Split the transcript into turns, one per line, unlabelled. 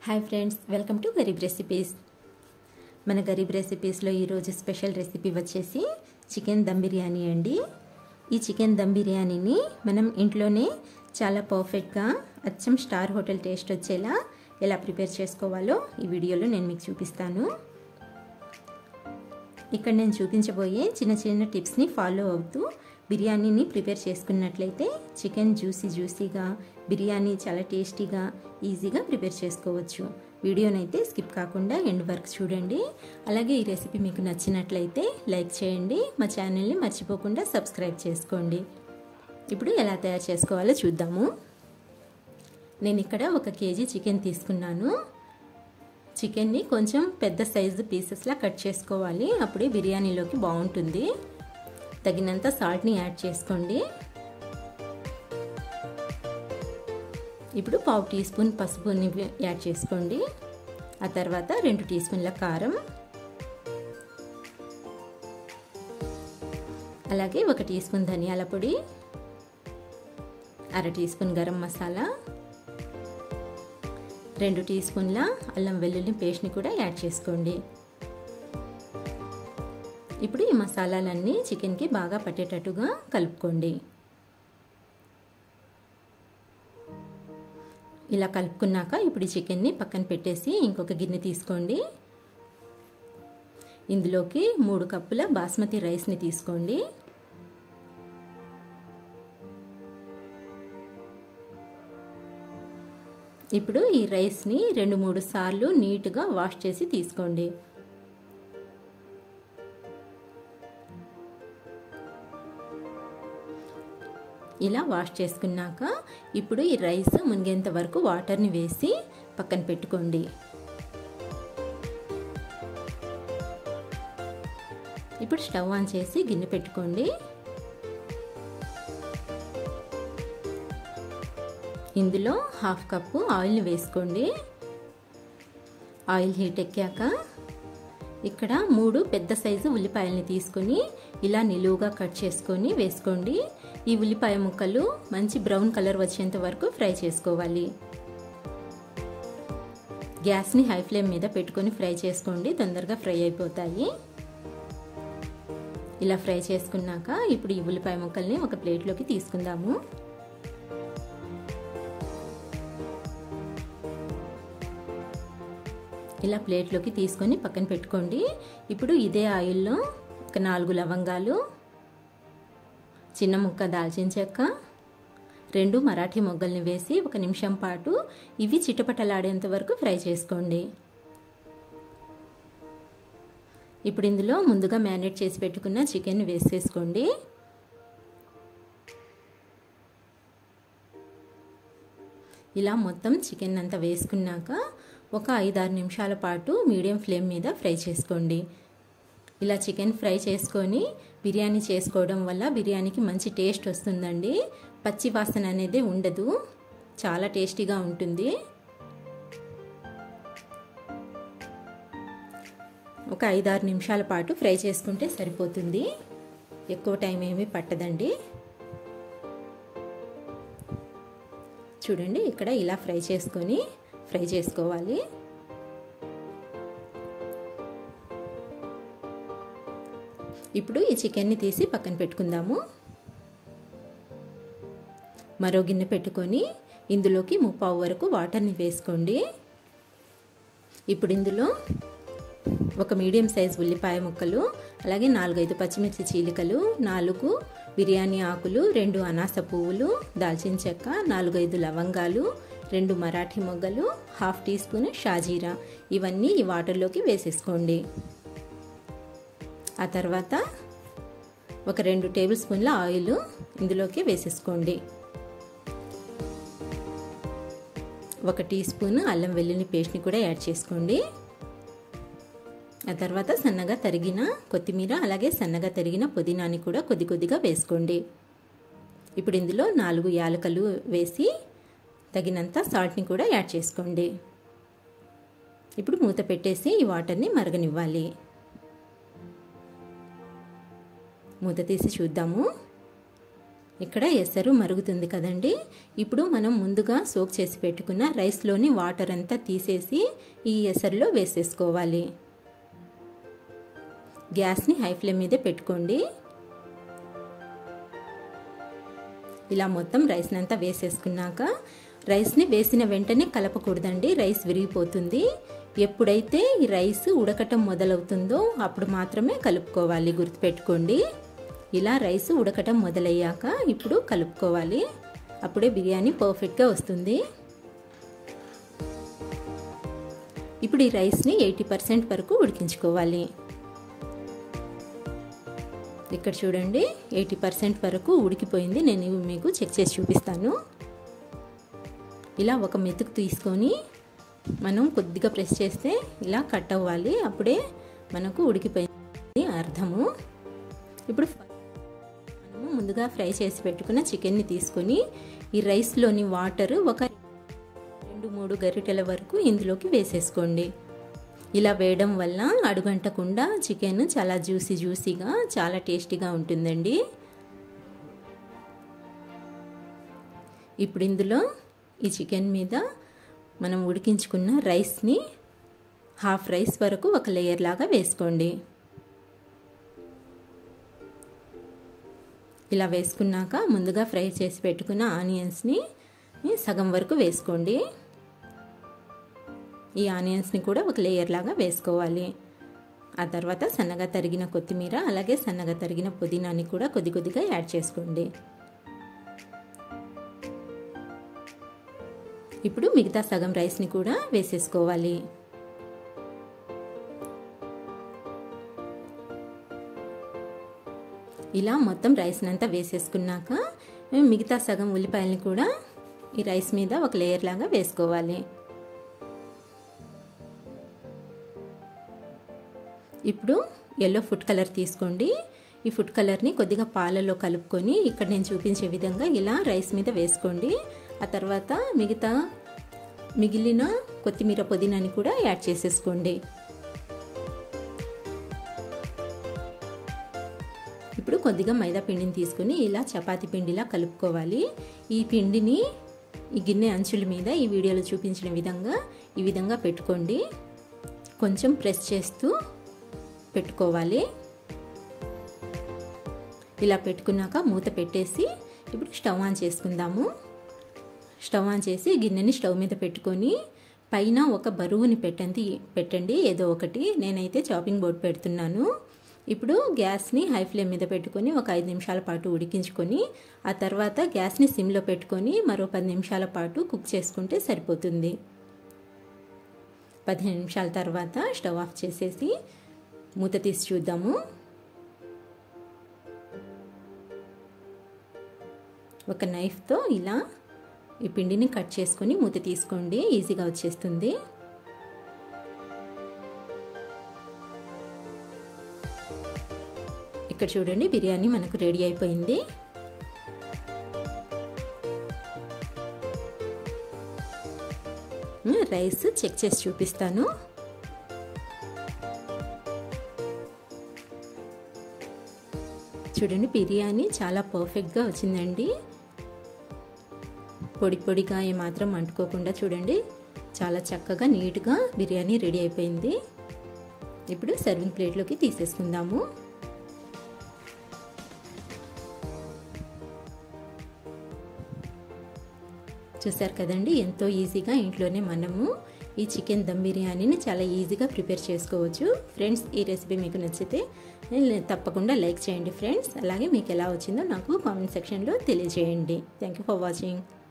hi friends welcome to Garib recipes మన గరీబ్ రెసిపీస్లో ఈరోజు స్పెషల్ రెసిపీ వచ్చేసి చికెన్ దమ్ బిర్యానీ అండి ఈ చికెన్ దమ్ బిర్యానీని మనం ఇంట్లోనే చాలా పర్ఫెక్ట్గా అచ్చం స్టార్ హోటల్ టేస్ట్ వచ్చేలా ఎలా ప్రిపేర్ చేసుకోవాలో ఈ వీడియోలో నేను మీకు చూపిస్తాను ఇక్కడ నేను చూపించబోయే చిన్న చిన్న టిప్స్ని ఫాలో అవుతూ బిర్యానీని ప్రిపేర్ చేసుకున్నట్లయితే చికెన్ జ్యూసీ జ్యూసీగా బిర్యానీ చాలా టేస్టీగా ఈజీగా ప్రిపేర్ చేసుకోవచ్చు వీడియోనైతే స్కిప్ కాకుండా ఎండ్ వరకు చూడండి అలాగే ఈ రెసిపీ మీకు నచ్చినట్లయితే లైక్ చేయండి మా ఛానల్ని మర్చిపోకుండా సబ్స్క్రైబ్ చేసుకోండి ఇప్పుడు ఎలా తయారు చేసుకోవాలో చూద్దాము నేను ఇక్కడ ఒక కేజీ చికెన్ తీసుకున్నాను చికెన్ని కొంచెం పెద్ద సైజు పీసెస్లా కట్ చేసుకోవాలి అప్పుడే బిర్యానీలోకి బాగుంటుంది తగినంత సాల్ట్ని యాడ్ చేసుకోండి ఇప్పుడు పావు టీ స్పూన్ పసుపుని యాడ్ చేసుకోండి ఆ తర్వాత రెండు టీ స్పూన్ల కారం అలాగే ఒక టీ స్పూన్ ధనియాల పొడి అర టీ స్పూన్ గరం మసాలా రెండు టీ స్పూన్ల అల్లం వెల్లుల్లి పేస్ట్ని కూడా యాడ్ చేసుకోండి ఇప్పుడు ఈ మసాలాలన్నీ చికెన్కి బాగా పట్టేటట్టుగా కలుపుకోండి ఇలా కలుపుకున్నాక ఇప్పుడు చికెన్ని పక్కన పెట్టేసి ఇంకొక గిన్నె తీసుకోండి ఇందులోకి మూడు కప్పుల బాస్మతి రైస్ని తీసుకోండి ఇప్పుడు ఈ రైస్ని రెండు మూడు సార్లు నీట్గా వాష్ చేసి తీసుకోండి ఇలా వాష్ చేసుకున్నాక ఇప్పుడు ఈ రైస్ మునిగేంత వరకు వాటర్ని వేసి పక్కన పెట్టుకోండి ఇప్పుడు స్టవ్ ఆన్ చేసి గిన్నె పెట్టుకోండి ఇందులో హాఫ్ కప్పు ఆయిల్ని వేసుకోండి ఆయిల్ హీట్ ఎక్కాక ఇక్కడ మూడు పెద్ద సైజు ఉల్లిపాయల్ని తీసుకొని ఇలా నిలువుగా కట్ చేసుకొని వేసుకోండి ఈ ఉల్లిపాయ ముక్కలు మంచి బ్రౌన్ కలర్ వచ్చేంత వరకు ఫ్రై చేసుకోవాలి గ్యాస్ని హై ఫ్లేమ్ మీద పెట్టుకొని ఫ్రై చేసుకోండి తొందరగా ఫ్రై అయిపోతాయి ఇలా ఫ్రై చేసుకున్నాక ఇప్పుడు ఈ ఉల్లిపాయ ముక్కల్ని ఒక ప్లేట్లోకి తీసుకుందాము ఇలా ప్లేట్లోకి తీసుకొని పక్కన పెట్టుకోండి ఇప్పుడు ఇదే ఆయిల్లో ఒక నాలుగు లవంగాలు చిన్న ముక్క దాల్చిన చెక్క రెండు మరాఠీ మొగ్గల్ని వేసి ఒక నిమిషం పాటు ఇవి చిటపటలాడేంత వరకు ఫ్రై చేసుకోండి ఇప్పుడు ఇందులో ముందుగా మ్యారినేట్ చేసి పెట్టుకున్న చికెన్ వేసేసుకోండి ఇలా మొత్తం చికెన్ అంతా వేసుకున్నాక ఒక ఐదారు నిమిషాల పాటు మీడియం ఫ్లేమ్ మీద ఫ్రై చేసుకోండి ఇలా చికెన్ ఫ్రై చేసుకొని బిర్యానీ చేసుకోవడం వల్ల బిర్యానీకి మంచి టేస్ట్ వస్తుందండి పచ్చి వాసన అనేది ఉండదు చాలా టేస్టీగా ఉంటుంది ఒక ఐదారు నిమిషాల పాటు ఫ్రై చేసుకుంటే సరిపోతుంది ఎక్కువ టైం ఏమీ పట్టదండి చూడండి ఇక్కడ ఇలా ఫ్రై చేసుకొని ఫ్రై చేసుకోవాలి ఇప్పుడు ఈ చికెన్ని తీసి పక్కన పెట్టుకుందాము మరో గిన్నె పెట్టుకొని ఇందులోకి ముప్పావు వరకు వాటర్ని వేసుకోండి ఇప్పుడు ఇందులో ఒక మీడియం సైజ్ ఉల్లిపాయ ముక్కలు అలాగే నాలుగైదు పచ్చిమిర్చి చీలికలు నాలుగు బిర్యానీ ఆకులు రెండు అనాస పువ్వులు దాల్చిన చెక్క నాలుగైదు లవంగాలు రెండు మరాఠీ మొగ్గలు హాఫ్ టీ స్పూన్ షాజీరా ఇవన్నీ ఈ వాటర్లోకి వేసేసుకోండి ఆ తర్వాత ఒక రెండు టేబుల్ స్పూన్ల ఆయిల్ ఇందులోకి వేసేసుకోండి ఒక టీ స్పూన్ అల్లం వెల్లుల్లి పేస్ట్ని కూడా యాడ్ చేసుకోండి ఆ తర్వాత సన్నగా తరిగిన కొత్తిమీర అలాగే సన్నగా తరిగిన పుదీనాని కూడా కొద్ది కొద్దిగా వేసుకోండి ఇప్పుడు ఇందులో నాలుగు యాలకలు వేసి తగినంత సాల్ట్ని కూడా యాడ్ చేసుకోండి ఇప్పుడు మూత పెట్టేసి ఈ వాటర్ని మరగనివ్వాలి మూత తీసి చూద్దాము ఇక్కడ ఎసరు మరుగుతుంది కదండి ఇప్పుడు మనం ముందుగా సోక్ చేసి పెట్టుకున్న రైస్లోని వాటర్ అంతా తీసేసి ఈ ఎసరులో వేసేసుకోవాలి గ్యాస్ని హై ఫ్లేమ్ మీదే పెట్టుకోండి ఇలా మొత్తం రైస్ని అంతా వేసేసుకున్నాక రైస్ని వేసిన వెంటనే కలపకూడదండి రైస్ విరిగిపోతుంది ఎప్పుడైతే ఈ రైస్ ఉడకటం మొదలవుతుందో అప్పుడు మాత్రమే కలుపుకోవాలి గుర్తుపెట్టుకోండి ఇలా రైస్ ఉడకటం మొదలయ్యాక ఇప్పుడు కలుపుకోవాలి అప్పుడే బిర్యానీ పర్ఫెక్ట్గా వస్తుంది ఇప్పుడు ఈ రైస్ని ఎయిటీ పర్సెంట్ వరకు ఉడికించుకోవాలి ఇక్కడ చూడండి ఎయిటీ పర్సెంట్ వరకు ఉడికిపోయింది నేను మీకు చెక్ చేసి చూపిస్తాను ఇలా ఒక మెతుకు తీసుకొని మనం కొద్దిగా ప్రెస్ చేస్తే ఇలా కట్ అవ్వాలి అప్పుడే మనకు ఉడికిపోయింది అర్థము ఇప్పుడు మనము ముందుగా ఫ్రై చేసి పెట్టుకున్న చికెన్ని తీసుకొని ఈ రైస్లోని వాటర్ ఒక రెండు మూడు గరిటెల వరకు ఇందులోకి వేసేసుకోండి ఇలా వేయడం వల్ల అడుగంటకుండా చికెన్ చాలా జ్యూసీ జ్యూసీగా చాలా టేస్టీగా ఉంటుందండి ఇప్పుడు ఇందులో ఈ చికెన్ మీద మనం ఉడికించుకున్న రైస్ని హాఫ్ రైస్ వరకు ఒక లేయర్ లాగా వేసుకోండి ఇలా వేసుకున్నాక ముందుగా ఫ్రై చేసి పెట్టుకున్న ఆనియన్స్ని సగం వరకు వేసుకోండి ఈ ఆనియన్స్ని కూడా ఒక లేయర్ లాగా వేసుకోవాలి ఆ తర్వాత సన్నగా తరిగిన కొత్తిమీర అలాగే సన్నగా తరిగిన పుదీనాని కూడా కొద్ది కొద్దిగా యాడ్ చేసుకోండి ఇప్పుడు మిగతా సగం రైస్ని కూడా వేసేసుకోవాలి ఇలా మొత్తం రైస్ని అంతా వేసేసుకున్నాక మిగతా సగం ఉల్లిపాయలని కూడా ఈ రైస్ మీద ఒక లేయర్ లాగా వేసుకోవాలి ఇప్పుడు ఎల్లో ఫుడ్ కలర్ తీసుకోండి ఈ ఫుడ్ కలర్ని కొద్దిగా పాలలో కలుపుకొని ఇక్కడ నేను చూపించే విధంగా ఇలా రైస్ మీద వేసుకోండి ఆ తర్వాత మిగతా మిగిలిన కొత్తిమీర పుదీనాని కూడా యాడ్ చేసేసుకోండి ఇప్పుడు కొద్దిగా మైదా పిండిని తీసుకొని ఇలా చపాతీ పిండిలా కలుపుకోవాలి ఈ పిండిని ఈ గిన్నె అంచుల మీద ఈ వీడియోలో చూపించిన విధంగా ఈ విధంగా పెట్టుకోండి కొంచెం ప్రెస్ చేస్తూ పెట్టుకోవాలి ఇలా పెట్టుకున్నాక మూత పెట్టేసి ఇప్పుడు స్టవ్ ఆన్ చేసుకుందాము స్టవ్ ఆన్ చేసి గిన్నెని స్టవ్ మీద పెట్టుకొని పైన ఒక బరువుని పెట్టండి పెట్టండి ఏదో ఒకటి నేనైతే చాపింగ్ బోర్డ్ పెడుతున్నాను ఇప్పుడు గ్యాస్ని హై ఫ్లేమ్ మీద పెట్టుకొని ఒక ఐదు నిమిషాల పాటు ఉడికించుకొని ఆ తర్వాత గ్యాస్ని సిమ్లో పెట్టుకొని మరో పది నిమిషాల పాటు కుక్ చేసుకుంటే సరిపోతుంది పదిహేను నిమిషాల తర్వాత స్టవ్ ఆఫ్ చేసేసి మూత తీసి చూద్దాము ఒక నైఫ్తో ఇలా ఈ పిండిని కట్ చేసుకొని మూత తీసుకోండి ఈజీగా వచ్చేస్తుంది ఇక్కడ చూడండి బిర్యానీ మనకు రెడీ అయిపోయింది రైస్ చెక్ చేసి చూపిస్తాను చూడండి బిర్యానీ చాలా పర్ఫెక్ట్గా వచ్చిందండి పొడి పొడిగా ఏమాత్రం అంటుకోకుండా చూడండి చాలా చక్కగా నీట్గా బిర్యానీ రెడీ అయిపోయింది ఇప్పుడు సర్వింగ్ ప్లేట్లోకి తీసేసుకుందాము చూసారు కదండి ఎంతో ఈజీగా ఇంట్లోనే మనము ఈ చికెన్ దమ్ బిర్యానీని చాలా ఈజీగా ప్రిపేర్ చేసుకోవచ్చు ఫ్రెండ్స్ ఈ రెసిపీ మీకు నచ్చితే తప్పకుండా లైక్ చేయండి ఫ్రెండ్స్ అలాగే మీకు ఎలా వచ్చిందో నాకు కామెంట్ సెక్షన్లో తెలియజేయండి థ్యాంక్ యూ ఫర్ వాచింగ్